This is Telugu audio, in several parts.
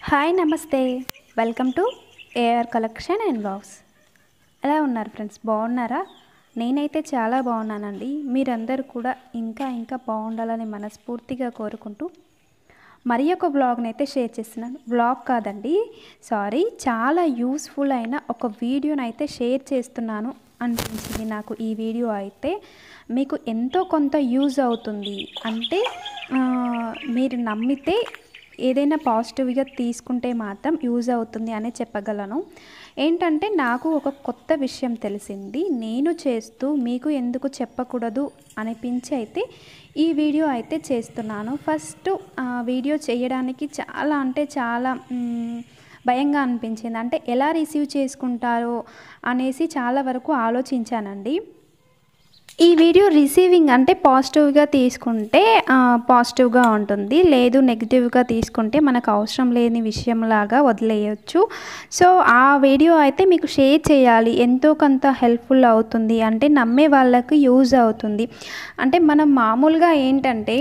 hi namaste welcome to AR collection and blogs ఎలా ఉన్నారు ఫ్రెండ్స్ బాగున్నారా నేనైతే చాలా బాగున్నానండి మీరందరూ కూడా ఇంకా ఇంకా బాగుండాలని మనస్ఫూర్తిగా కోరుకుంటూ మరి ఒక బ్లాగ్ని అయితే షేర్ చేస్తున్నాను బ్లాగ్ కాదండి సారీ చాలా యూస్ఫుల్ అయిన ఒక వీడియోని అయితే షేర్ చేస్తున్నాను అనిపించింది నాకు ఈ వీడియో అయితే మీకు ఎంతో కొంత యూజ్ అవుతుంది అంటే ఆ, మీరు నమ్మితే ఏదైనా పాజిటివ్గా తీసుకుంటే మాత్రం యూజ్ అవుతుంది అని చెప్పగలను ఏంటంటే నాకు ఒక కొత్త విషయం తెలిసింది నేను చేస్తూ మీకు ఎందుకు చెప్పకూడదు అనిపించి అయితే ఈ వీడియో అయితే చేస్తున్నాను ఫస్ట్ ఆ వీడియో చేయడానికి చాలా అంటే చాలా మ్, భయంగా అనిపించింది అంటే ఎలా రిసీవ్ చేసుకుంటారో అనేసి చాలా వరకు ఆలోచించానండి ఈ వీడియో రిసీవింగ్ అంటే పాజిటివ్గా తీసుకుంటే ఆ, పాజిటివ్గా ఉంటుంది లేదు నెగిటివ్గా తీసుకుంటే మనకు అవసరం లేని విషయంలాగా వదిలేయచ్చు సో ఆ వీడియో అయితే మీకు షేర్ చేయాలి ఎంతో కొంత హెల్ప్ఫుల్ అవుతుంది అంటే నమ్మే వాళ్ళకి యూజ్ అవుతుంది అంటే మనం మామూలుగా ఏంటంటే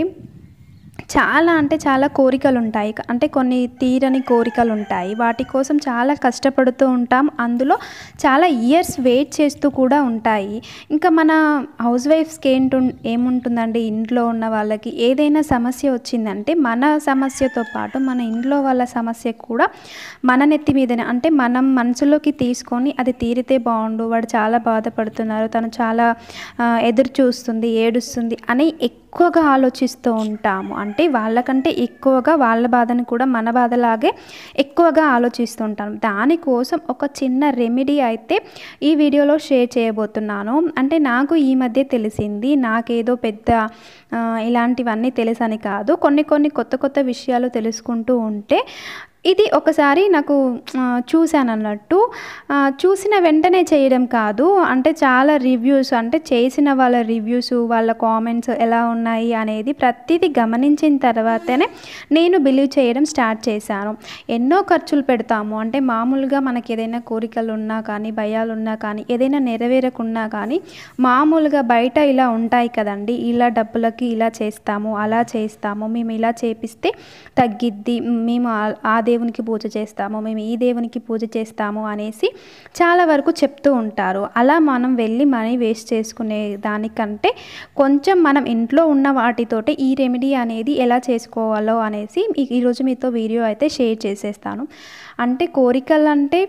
చాలా అంటే చాలా కోరికలు ఉంటాయి అంటే కొన్ని తీరని కోరికలు ఉంటాయి వాటి కోసం చాలా కష్టపడుతూ ఉంటాం అందులో చాలా ఇయర్స్ వెయిట్ చేస్తూ కూడా ఉంటాయి ఇంకా మన హౌస్ వైఫ్స్కి ఏంటు ఏముంటుందండి ఇంట్లో ఉన్న వాళ్ళకి ఏదైనా సమస్య వచ్చిందంటే మన సమస్యతో పాటు మన ఇంట్లో వాళ్ళ సమస్య కూడా మన నెత్తి మీదనే అంటే మనం మనసులోకి తీసుకొని అది తీరితే బాగుండు వాడు చాలా బాధపడుతున్నారు తను చాలా ఆ, ఎదురు చూస్తుంది ఏడుస్తుంది అని ఎక్కువగా ఆలోచిస్తూ ఉంటాము అంటే వాళ్ళకంటే ఎక్కువగా వాళ్ళ బాధని కూడా మన బాధలాగే ఎక్కువగా ఆలోచిస్తూ ఉంటాం దానికోసం ఒక చిన్న రెమెడీ అయితే ఈ వీడియోలో షేర్ చేయబోతున్నాను అంటే నాకు ఈ మధ్య తెలిసింది నాకేదో పెద్ద ఆ, ఇలాంటివన్నీ తెలుసని కాదు కొన్ని కొన్ని కొత్త కొత్త విషయాలు తెలుసుకుంటూ ఉంటే ఇది ఒకసారి నాకు ఆ, చూశాను అన్నట్టు ఆ, చూసిన వెంటనే చేయడం కాదు అంటే చాలా రివ్యూస్ అంటే చేసిన వాళ్ళ రివ్యూస్ వాళ్ళ కామెంట్స్ ఎలా ఉన్నాయి అనేది ప్రతిదీ గమనించిన తర్వాతనే నేను బిలీవ్ చేయడం స్టార్ట్ చేశాను ఎన్నో ఖర్చులు పెడతాము అంటే మామూలుగా మనకి ఏదైనా కోరికలు ఉన్నా కానీ భయాలు ఉన్నా కానీ ఏదైనా నెరవేరకున్నా కానీ మామూలుగా బయట ఇలా ఉంటాయి కదండి ఇలా డబ్బులకి ఇలా చేస్తాము అలా చేస్తాము మేము ఇలా చేపిస్తే తగ్గిద్ది మేము ఆ- ఆ దేవునికి పూజ చేస్తాము మేము ఈ దేవునికి పూజ చేస్తాము అనేసి చాలా వరకు చెప్తూ ఉంటారు అలా మనం వెళ్ళి మనీ వేస్ట్ చేసుకునే దానికంటే కొంచెం మనం ఇంట్లో ఉన్న వాటితోటి ఈ రెమెడీ అనేది ఎలా చేసుకోవాలో అనేసి ఈ- ఈరోజు మీతో వీడియో అయితే షేర్ చేసేస్తాను అంటే కోరికలు అంటే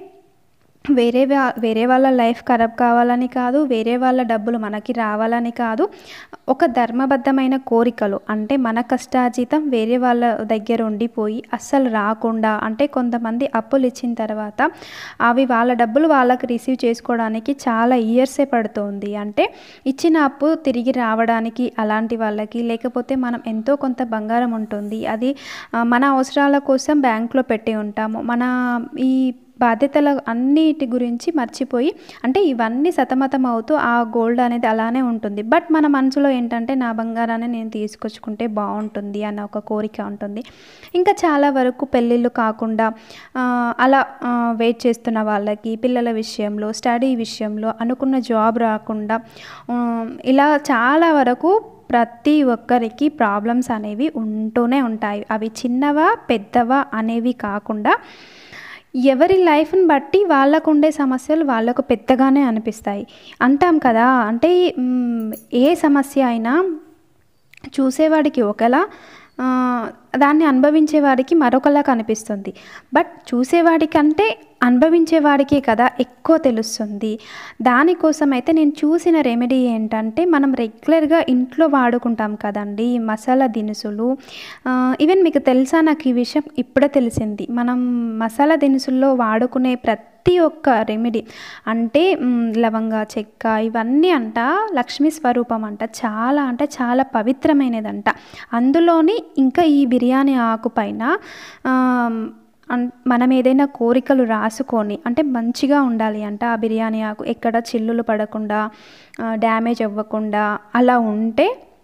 వేరే వా- వేరే వాళ్ళ లైఫ్ ఖరాబ్ కావాలని కాదు వేరే వాళ్ళ డబ్బులు మనకి రావాలని కాదు ఒక ధర్మబద్ధమైన కోరికలు అంటే మన కష్టార్జితం వేరే వాళ్ళ దగ్గర ఉండిపోయి అస్సలు రాకుండా అంటే కొంతమంది అప్పులు ఇచ్చిన తర్వాత అవి వాళ్ళ డబ్బులు వాళ్ళకి రిసీవ్ చేసుకోవడానికి చాలా ఇయర్సే పడుతుంది అంటే ఇచ్చిన అప్పు తిరిగి రావడానికి అలాంటి వాళ్ళకి లేకపోతే మనం ఎంతో కొంత బంగారం ఉంటుంది అది ఆ, మన అవసరాల కోసం బ్యాంక్లో పెట్టి ఉంటాము మన ఈ బాధ్యతల అన్నిటి గురించి మర్చిపోయి అంటే ఇవన్నీ సతమతం అవుతూ ఆ గోల్డ్ అనేది అలానే ఉంటుంది బట్ మన మనసులో ఏంటంటే నా బంగారాన్ని నేను తీసుకొచ్చుకుంటే బాగుంటుంది అన్న ఒక కోరిక ఉంటుంది ఇంకా చాలా వరకు పెళ్ళిళ్ళు కాకుండా ఆ, అలా ఆ, వెయిట్ చేస్తున్న వాళ్ళకి పిల్లల విషయంలో స్టడీ విషయంలో అనుకున్న జాబ్ రాకుండా ఉమ్, ఇలా చాలా వరకు ప్రతి ఒక్కరికి ప్రాబ్లమ్స్ అనేవి ఉంటూనే ఉంటాయి అవి చిన్నవా పెద్దవా అనేవి కాకుండా ఎవరి లైఫ్ని బట్టి వాళ్ళకు ఉండే సమస్యలు వాళ్ళకు పెద్దగానే అనిపిస్తాయి అంటాం కదా అంటే మ్, ఏ సమస్య అయినా చూసేవాడికి ఒకలా ఆ, దాన్ని అనుభవించేవాడికి మరొకలా కనిపిస్తుంది బట్ చూసేవాడికంటే అనుభవించేవాడికే కదా ఎక్కువ తెలుస్తుంది దానికోసం అయితే నేను చూసిన రెమెడీ ఏంటంటే మనం రెగ్యులర్గా ఇంట్లో వాడుకుంటాం కదండి మసాలా దినుసులు ఈవెన్ మీకు తెలుసా నాకు ఈ విషయం ఇప్పుడే తెలిసింది మనం మసాలా దినుసుల్లో వాడుకునే ప్రతి ఒక్క రెమెడీ అంటే మ్, లవంగ చెక్క ఇవన్నీ అంట లక్ష్మీ స్వరూపం అంట చాలా అంటే చాలా పవిత్రమైనదంట అందులోని ఇంకా ఈ బిర్యానీ ఆకు పైన ఆమ్, అన్- మనం ఏదైనా కోరికలు రాసుకొని అంటే మంచిగా ఉండాలి అంట ఆ బిర్యానీ ఆకు ఎక్కడ చిల్లులు పడకుండా డ్యామేజ్ అవ్వకుండా అలా ఉంటే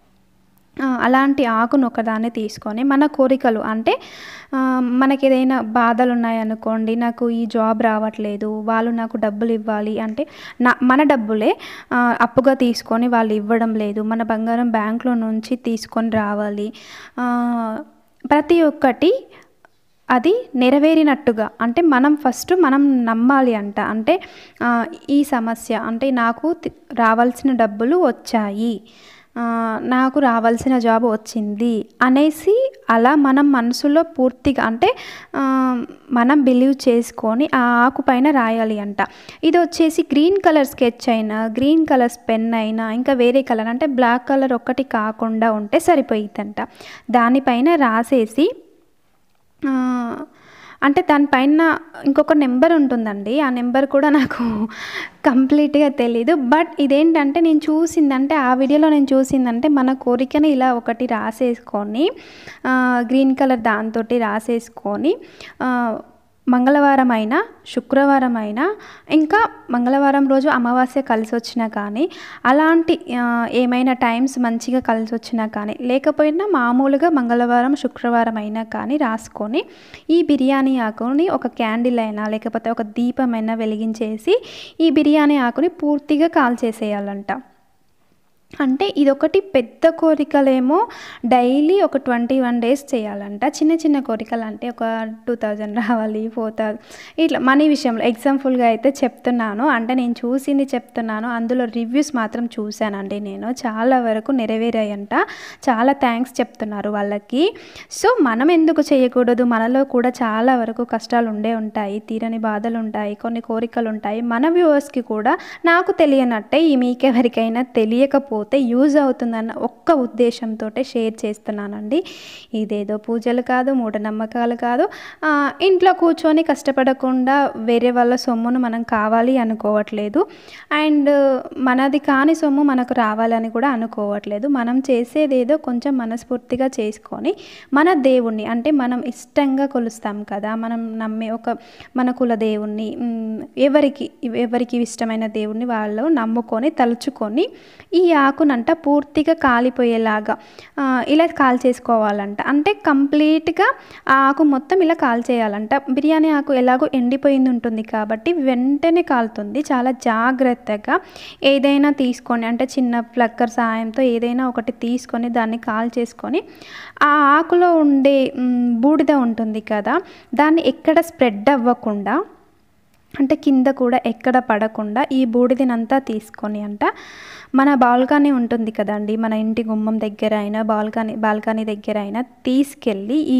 ఆ, అలాంటి ఆకును ఒకదాన్ని తీసుకొని మన కోరికలు అంటే ఆ, మనకి ఏదైనా బాధలు ఉన్నాయనుకోండి నాకు ఈ జాబ్ రావట్లేదు వాళ్ళు నాకు డబ్బులు ఇవ్వాలి అంటే నా మన డబ్బులే ఆ, అప్పుగా తీసుకొని వాళ్ళు ఇవ్వడం లేదు మన బంగారం బ్యాంక్లో నుంచి తీసుకొని రావాలి ఆ, ప్రతి ఒక్కటి అది నెరవేరినట్టుగా అంటే మనం ఫస్ట్ మనం నమ్మాలి అంట అంటే ఆ, ఈ సమస్య అంటే నాకు తి- రావాల్సిన డబ్బులు వచ్చాయి ఆ, నాకు రావాల్సిన జాబ్ వచ్చింది అనేసి అలా మనం మనసులో పూర్తిగా అంటే ఆ, మనం బిలీవ్ చేసుకొని ఆ ఆకు పైన రాయాలి అంట ఇది వచ్చేసి గ్రీన్ కలర్ స్కెచ్ అయినా గ్రీన్ కలర్ పెన్ అయినా ఇంకా వేరే కలర్ అంటే బ్లాక్ కలర్ ఒక్కటి కాకుండా ఉంటే సరిపోయిద్దంట దానిపైన రాసేసి ఆ, అంటే దానిపైన ఇంకొక నెంబర్ ఉంటుందండి ఆ నెంబర్ కూడా నాకు కంప్లీట్గా తెలీదు బట్ ఇదేంటంటే నేను చూసిందంటే ఆ వీడియోలో నేను చూసిందంటే మన కోరికని ఇలా ఒకటి రాసేసుకొని ఆ, గ్రీన్ కలర్ దాంతో రాసేసుకొని ఆ, మంగళవారం అయినా శుక్రవారం అయినా ఇంకా మంగళవారం రోజు అమావాస్య కలిసి వచ్చినా కానీ అలాంటి ఆ, ఏమైనా టైమ్స్ మంచిగా కలిసి వచ్చినా కానీ లేకపోయినా మామూలుగా మంగళవారం శుక్రవారం అయినా కానీ రాసుకొని ఈ బిర్యానీ ఆకుని ఒక క్యాండిల్ అయినా లేకపోతే ఒక దీపమైనా వెలిగించేసి ఈ బిర్యానీ ఆకుని పూర్తిగా కాల్చేసేయాలంట అంటే ఇదొకటి పెద్ద కోరికలేమో డైలీ ఒక ట్వంటీ వన్ డేస్ చేయాలంట చిన్న చిన్న కోరికలు అంటే ఒక టూ థౌజండ్ రావాలి ఫోర్ థౌజండ్ ఇట్లా మనీ విషయంలో ఎగ్జాంపుల్గా అయితే చెప్తున్నాను అంటే నేను చూసింది చెప్తున్నాను అందులో రివ్యూస్ మాత్రం చూశానండి నేను చాలా వరకు నెరవేరాయంట చాలా థ్యాంక్స్ చెప్తున్నారు వాళ్ళకి సో మనం ఎందుకు చేయకూడదు మనలో కూడా చాలా వరకు కష్టాలు ఉండే ఉంటాయి తీరని బాధలు ఉంటాయి కొన్ని కోరికలు ఉంటాయి మన వ్యూవర్స్కి కూడా నాకు తెలియనట్టే ఈ మీకెవరికైనా తెలియకపోతే యూజ్ అవుతుందన్న ఒక్క ఉద్దేశంతో షేర్ చేస్తున్నానండి ఇదేదో పూజలు కాదు మూఢనమ్మకాలు కాదు ఆ, ఇంట్లో కూర్చొని కష్టపడకుండా వేరే వాళ్ళ సొమ్మును మనం కావాలి అనుకోవట్లేదు అండ్ మనది కాని సొమ్ము మనకు రావాలని కూడా అనుకోవట్లేదు మనం చేసేదేదో కొంచెం మనస్ఫూర్తిగా చేసుకొని మన దేవుణ్ణి అంటే మనం ఇష్టంగా కొలుస్తాం కదా మనం నమ్మే ఒక మన కుల దేవుణ్ణి మ్, ఎవరికి ఎవరికి ఇష్టమైన దేవుణ్ణి వాళ్ళు నమ్ముకొని తలుచుకొని ఈ ఆకునంట పూర్తిగా కాలిపోయేలాగా ఆ, ఇలా కాల్ చేసుకోవాలంట అంటే కంప్లీట్గా ఆ ఆకు మొత్తం ఇలా కాల్ చేయాలంట బిర్యానీ ఆకు ఎలాగో ఎండిపోయింది ఉంటుంది కాబట్టి వెంటనే కాలుతుంది చాలా జాగ్రత్తగా ఏదైనా తీసుకొని అంటే చిన్న ప్లక్కర్ సహాయంతో ఏదైనా ఒకటి తీసుకొని దాన్ని కాల్ చేసుకొని ఆ ఆకులో ఉండే మ్, బూడిద ఉంటుంది కదా దాన్ని ఎక్కడ స్ప్రెడ్ అవ్వకుండా అంటే కింద కూడా ఎక్కడ పడకుండా ఈ బూడిదనంతా తీసుకొని అంట మన బాల్కనీ ఉంటుంది కదండి మన ఇంటి గుమ్మం దగ్గర అయినా బాల్కనీ బాల్కనీ దగ్గర అయినా తీసుకెళ్ళి ఈ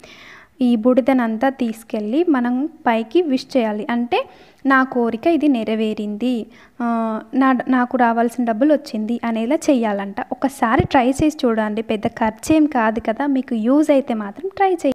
ఈ బూడిదనంతా తీసుకెళ్ళి మనం పైకి విష్ చేయాలి అంటే నా కోరిక ఇది నెరవేరింది ఆ, నా నాకు రావాల్సిన డబ్బులు వచ్చింది అనేలా చెయ్యాలంట ఒకసారి ట్రై చేసి చూడండి పెద్ద ఖర్చు ఏం కాదు కదా మీకు యూజ్ అయితే మాత్రం ట్రై చేయండి